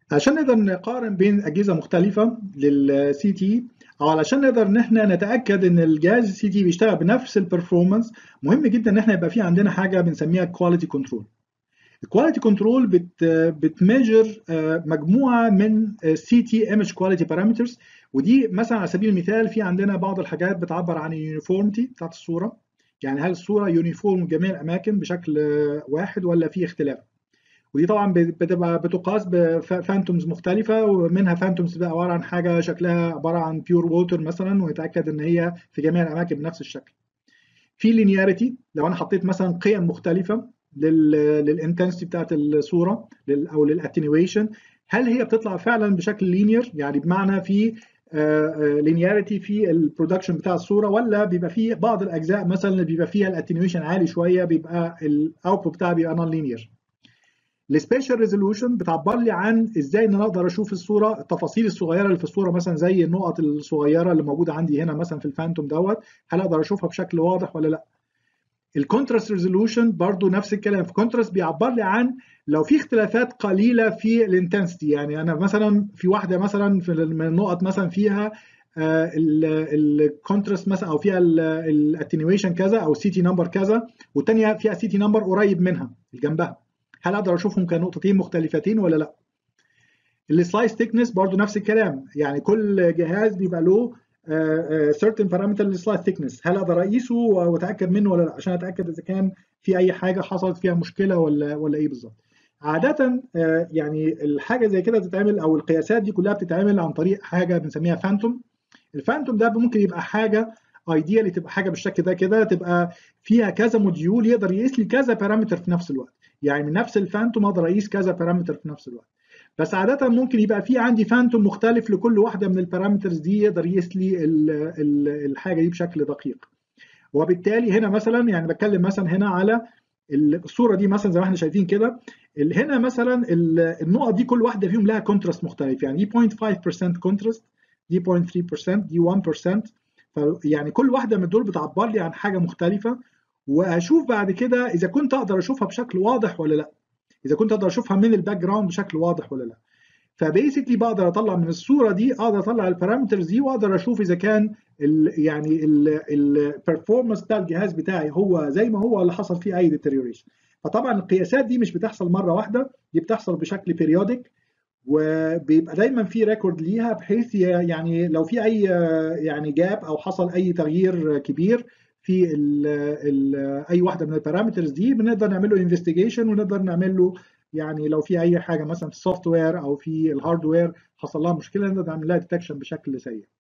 عشان نقدر نقارن بين اجهزه مختلفه للسي تي او علشان نقدر ان احنا نتاكد ان الجهاز السي تي بيشتغل بنفس البرفورمانس مهم جدا ان احنا يبقى في عندنا حاجه بنسميها كواليتي كنترول الكواليتي كنترول بت بتميجر مجموعه من سي تي ايمج كواليتي بارامترز ودي مثلا على سبيل المثال في عندنا بعض الحاجات بتعبر عن اليونيفورمتي بتاعت الصوره يعني هل الصوره يونيفورم جميع الاماكن بشكل واحد ولا في اختلاف ودي طبعا بتبقى بتقاس بفانتومز مختلفه ومنها فانتومز بتبقى عباره عن حاجه شكلها عباره عن بيور ووتر مثلا ونتاكد ان هي في جميع الاماكن بنفس الشكل في لينياريتي لو انا حطيت مثلا قيم مختلفه للانتنسيتي بتاعت الصوره او للاتنيويشن هل هي بتطلع فعلا بشكل لينير يعني بمعنى في لينياريتي في البرودكشن بتاع الصوره ولا بيبقى في بعض الاجزاء مثلا اللي بيبقى فيها الاتنيويشن عالي شويه بيبقى الاوتبوت بتاعها بيبقى نون لينير السبيشال ريزولوشن بتعبر لي عن ازاي ان انا اقدر اشوف الصوره التفاصيل الصغيره اللي في الصوره مثلا زي النقط الصغيره اللي موجوده عندي هنا مثلا في الفانتوم دوت هل اقدر اشوفها بشكل واضح ولا لا الكونتراست ريزولوشن برضو نفس الكلام في كونتراست بيعبر لي عن لو في اختلافات قليله في الانتنسيتي يعني انا مثلا في واحده مثلا في من النقط مثلا فيها الكونتراست مثلا او فيها الاتنيويشن كذا او السي تي نمبر كذا والثانيه فيها سي تي نمبر قريب منها جنبها هل اقدر اشوفهم كنقطتين مختلفتين ولا لا السلايس ثيكنس برضو نفس الكلام يعني كل جهاز بيبقى له certain parameter للسلايس ثيكنس هل اقدر اقيسه واتاكد منه ولا لا عشان اتاكد اذا كان في اي حاجه حصلت فيها مشكله ولا ولا ايه بالظبط عادة يعني الحاجة زي كده بتتعمل أو القياسات دي كلها بتتعمل عن طريق حاجة بنسميها فانتوم الفانتوم ده ممكن يبقى حاجة ايديالي تبقى حاجة بالشكل ده كده تبقى فيها كذا موديول يقدر يقيس لي كذا بارامتر في نفس الوقت يعني من نفس الفانتوم اقدر اقيس كذا بارامتر في نفس الوقت بس عادة ممكن يبقى في عندي فانتوم مختلف لكل واحدة من البارامترز دي يقدر يقيس لي الحاجة دي بشكل دقيق وبالتالي هنا مثلا يعني بتكلم مثلا هنا على الصورة دي مثلا زي ما احنا شايفين كده هنا مثلا النقط دي كل واحدة فيهم لها كونتراست مختلف يعني دي 0.5% كونتراست دي 0.3% دي 1% يعني كل واحدة من دول بتعبر لي عن حاجة مختلفة واشوف بعد كده اذا كنت اقدر اشوفها بشكل واضح ولا لا اذا كنت اقدر اشوفها من الباك جراوند بشكل واضح ولا لا فبيسكلي بقدر اطلع من الصوره دي اقدر اطلع البارامترز دي واقدر اشوف اذا كان ال يعني البرفورمانس بتاع الجهاز بتاعي هو زي ما هو ولا حصل فيه اي ديتيريوريشن فطبعا القياسات دي مش بتحصل مره واحده دي بتحصل بشكل بيريودك وبيبقى دايما في ريكورد ليها بحيث يعني لو في اي يعني جاب او حصل اي تغيير كبير في ال ال اي واحده من البارامترز دي بنقدر نعمل له انفستيجيشن ونقدر نعمل له يعني لو في اي حاجه مثلا في السوفت وير او في الهاردوير حصل لها مشكله نقدر نعمل لها ديتكشن بشكل سريع